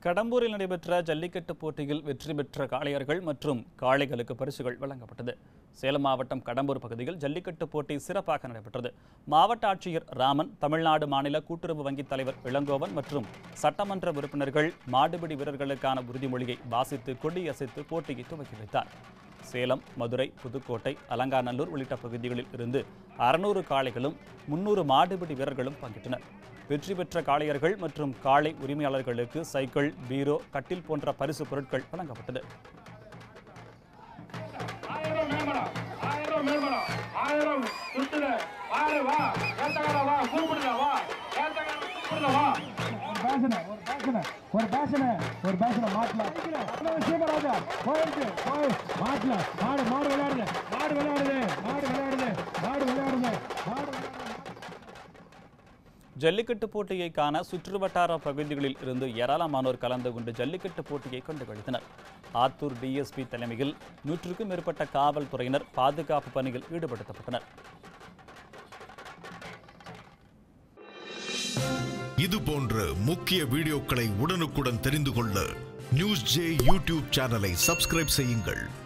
கடம்பூரில் நடைபெற்ற ஜல்லிக்கட்டு போட்டியில் வெற்றி பெற்ற காளையர்கள் மற்றும் காளைகளுக்கு பரிசுகள் வழங்கப்பட்டது சேலம் மாவட்டம் கடம்பூர் பகுதியில் ஜல்லிக்கட்டு போட்டி சிறப்பாக நடைபெற்றது மாவட்ட ஆட்சியர் ராமன் தமிழ்நாடு மாநில கூட்டுறவு வங்கித் தலைவர் இளங்கோவன் மற்றும் சட்டமன்ற உறுப்பினர்கள் மாடுபிடி வீரர்களுக்கான உறுதிமொழியை வாசித்து கொடியசைத்து போட்டியை துவக்கி வைத்தார் சேலம் மதுரை புதுக்கோட்டை அலங்காநல்லூர் உள்ளிட்ட பகுதிகளில் இருந்து அறுநூறு காளைகளும் முன்னூறு மாடுபிடி வீரர்களும் பங்கேற்றனர் வெற்றி பெற்ற காளையர்கள் மற்றும் காளை உரிமையாளர்களுக்கு சைக்கிள் பீரோ கட்டில் போன்ற பரிசு பொருட்கள் வழங்கப்பட்டது ஆயிரம் மேம்படம் ஆயிரம் மேம்படம் ஆயிரம் சுத்துல வாரு வா ஏத்தகார வா கூப்பிடுங்க வா ஏத்தகார கூப்பிடுங்க வா பேசன ஒரு பேசன ஒரு பேசன ஒரு பேசன மாட்டல சீமராஜா போயிருக்கு போய் மாட்டல மாடு மாடு விளையாடுது மாடு விளையாடுது மாடு விளையாடுது மாடு விளையாடுது மாடு விளையாடுது ஜல்லிக்கட்டு போட்டியை காண சுற்றுவட்டார பகுதிகளில் இருந்து ஏராளமானோர் கலந்து கொண்டு ஜல்லிக்கட்டு போட்டியை கண்டுகளித்தனர் ஆத்தூர் டிஎஸ்பி தலைமையில் நூற்றுக்கும் மேற்பட்ட காவல்துறையினர் பாதுகாப்பு பணியில் ஈடுபடுத்தப்பட்டனர் இது போன்ற முக்கிய வீடியோக்களை உடனுக்குடன் தெரிந்து கொள்ள நியூஸ் ஜே யூடியூப் சேனலை சப்ஸ்கிரைப் செய்யுங்கள்